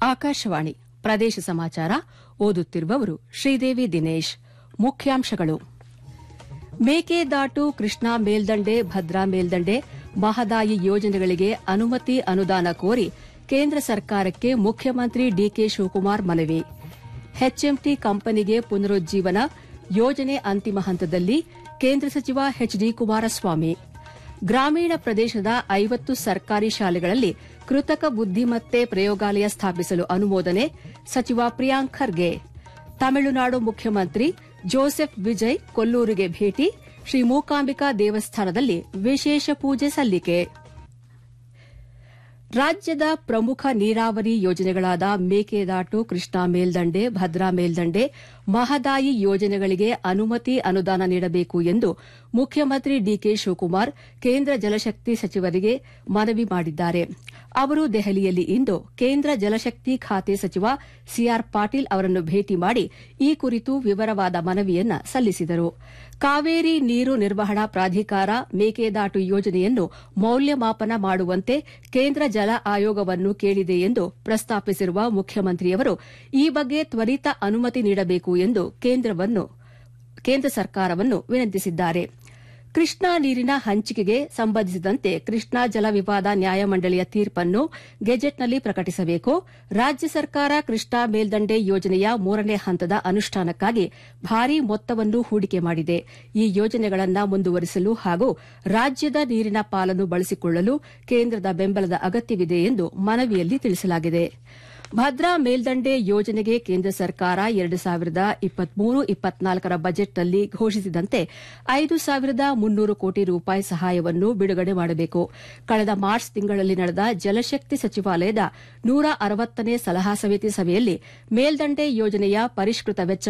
ಆಕಾಶವಾಣಿ ಪ್ರದೇಶ ಸಮಾಚಾರ ಓದುತ್ತಿರುವವರು ಶ್ರೀದೇವಿ ದಿನೇಶ್ ಮುಖ್ಯಾಂಶಗಳು ಮೇಕೆದಾಟು ಕೃಷ್ಣಾ ಮೇಲ್ದಂಡೆ ಭದ್ರಾ ಮೇಲ್ದಂಡೆ ಮಹದಾಯಿ ಯೋಜನೆಗಳಿಗೆ ಅನುಮತಿ ಅನುದಾನ ಕೋರಿ ಕೇಂದ್ರ ಸರ್ಕಾರಕ್ಕೆ ಮುಖ್ಯಮಂತ್ರಿ ಡಿಕೆ ಶಿವಕುಮಾರ್ ಮನವಿ ಎಚ್ಎಂಟಿ ಕಂಪನಿಗೆ ಪುನರುಜ್ಜೀವನ ಯೋಜನೆ ಅಂತಿಮ ಹಂತದಲ್ಲಿ ಕೇಂದ್ರ ಸಚಿವ ಎಚ್ಡಿ ಕುಮಾರಸ್ವಾಮಿ ಗ್ರಾಮೀಣ ಪ್ರದೇಶದ ಐವತ್ತು ಸರ್ಕಾರಿ ಶಾಲೆಗಳಲ್ಲಿ ಕೃತಕ ಬುದ್ದಿಮತ್ತೆ ಪ್ರಯೋಗಾಲಯ ಸ್ಥಾಪಿಸಲು ಅನುಮೋದನೆ ಸಚಿವ ಪ್ರಿಯಾಂಕ್ ಖರ್ಗೆ ತಮಿಳುನಾಡು ಮುಖ್ಯಮಂತ್ರಿ ಜೋಸೆಫ್ ವಿಜಯ್ ಕೊಲ್ಲೂರಿಗೆ ಭೇಟಿ ಶ್ರೀ ಮೂಕಾಂಬಿಕಾ ದೇವಸ್ಥಾನದಲ್ಲಿ ವಿಶೇಷ ಪೂಜೆ ಸಲ್ಲಿಕೆ ರಾಜ್ಯದ ಪ್ರಮುಖ ನೀರಾವರಿ ಯೋಜನೆಗಳಾದ ಮೇಕೆದಾಟು ಕೃಷ್ಣಾ ಮೇಲ್ದಂಡೆ ಭದ್ರಾ ಮೇಲ್ದಂಡೆ ಮಹದಾಯಿ ಯೋಜನೆಗಳಿಗೆ ಅನುಮತಿ ಅನುದಾನ ನೀಡಬೇಕು ಎಂದು ಮುಖ್ಯಮಂತ್ರಿ ಡಿಕೆ ಶಿವಕುಮಾರ್ ಕೇಂದ್ರ ಜಲಶಕ್ತಿ ಸಚಿವರಿಗೆ ಮನವಿ ಮಾಡಿದ್ದಾರೆ ಅವರು ದೆಹಲಿಯಲ್ಲಿ ಇಂದು ಕೇಂದ್ರ ಜಲಶಕ್ತಿ ಖಾತೆ ಸಚಿವ ಸಿಆರ್ ಪಾಟೀಲ್ ಅವರನ್ನು ಭೇಟಿ ಮಾಡಿ ಈ ಕುರಿತು ವಿವರವಾದ ಮನವಿಯನ್ನ ಸಲ್ಲಿಸಿದರು ಕಾವೇರಿ ನೀರು ನಿರ್ವಹಣಾ ಪ್ರಾಧಿಕಾರ ಮೇಕೆದಾಟು ಯೋಜನೆಯನ್ನು ಮೌಲ್ಯಮಾಪನ ಮಾಡುವಂತೆ ಕೇಂದ್ರ ಜಲ ಆಯೋಗವನ್ನು ಕೇಳಿದೆ ಎಂದು ಪ್ರಸ್ತಾಪಿಸಿರುವ ಮುಖ್ಯಮಂತ್ರಿಯವರು ಈ ಬಗ್ಗೆ ತ್ವರಿತ ಅನುಮತಿ ನೀಡಬೇಕು ಎಂದು ಕೇಂದ್ರ ಸರ್ಕಾರವನ್ನು ವಿನಂತಿಸಿದ್ದಾರೆ ಕೃಷ್ಣಾ ನೀರಿನ ಹಂಚಿಕೆಗೆ ಸಂಬಂಧಿಸಿದಂತೆ ಕೃಷ್ಣಾ ಜಲ ವಿವಾದ ನ್ಯಾಯಮಂಡಳಿಯ ತೀರ್ಪನ್ನು ಗೆಜೆಟ್ನಲ್ಲಿ ಪ್ರಕಟಿಸಬೇಕು ರಾಜ್ಯ ಸರ್ಕಾರ ಕೃಷ್ಣಾ ಮೇಲ್ದಂಡೆ ಯೋಜನೆಯ ಮೂರನೇ ಹಂತದ ಅನುಷ್ಠಾನಕ್ಕಾಗಿ ಭಾರೀ ಮೊತ್ತವನ್ನು ಹೂಡಿಕೆ ಮಾಡಿದೆ ಈ ಯೋಜನೆಗಳನ್ನು ಮುಂದುವರಿಸಲು ಹಾಗೂ ರಾಜ್ಯದ ನೀರಿನ ಪಾಲನ್ನು ಬಳಸಿಕೊಳ್ಳಲು ಕೇಂದ್ರದ ಬೆಂಬಲದ ಅಗತ್ಯವಿದೆ ಎಂದು ಮನವಿಯಲ್ಲಿ ತಿಳಿಸಲಾಗಿದೆ ಭದ್ರಾ ಮೇಲ್ದಂಡೆ ಯೋಜನೆಗೆ ಕೇಂದ್ರ ಸರ್ಕಾರ ಎರಡು ಸಾವಿರದ ಇಪ್ಪತ್ಮೂರು ಇಪ್ಪತ್ನಾಲ್ಕರ ಬಜೆಟ್ನಲ್ಲಿ ಘೋಷಿಸಿದಂತೆ ಐದು ಸಾವಿರದ ಮುನ್ನೂರು ಕೋಟಿ ರೂಪಾಯಿ ಸಹಾಯವನ್ನು ಬಿಡುಗಡೆ ಮಾಡಬೇಕು ಕಳೆದ ಮಾರ್ಚ್ ತಿಂಗಳಲ್ಲಿ ನಡೆದ ಜಲಶಕ್ತಿ ಸಚಿವಾಲಯದ ನೂರ ಅರವತ್ತನೇ ಸಲಹಾ ಸಮಿತಿ ಸಭೆಯಲ್ಲಿ ಮೇಲ್ದಂಡೆ ಯೋಜನೆಯ ಪರಿಷ್ಕೃತ ವೆಚ್ಚ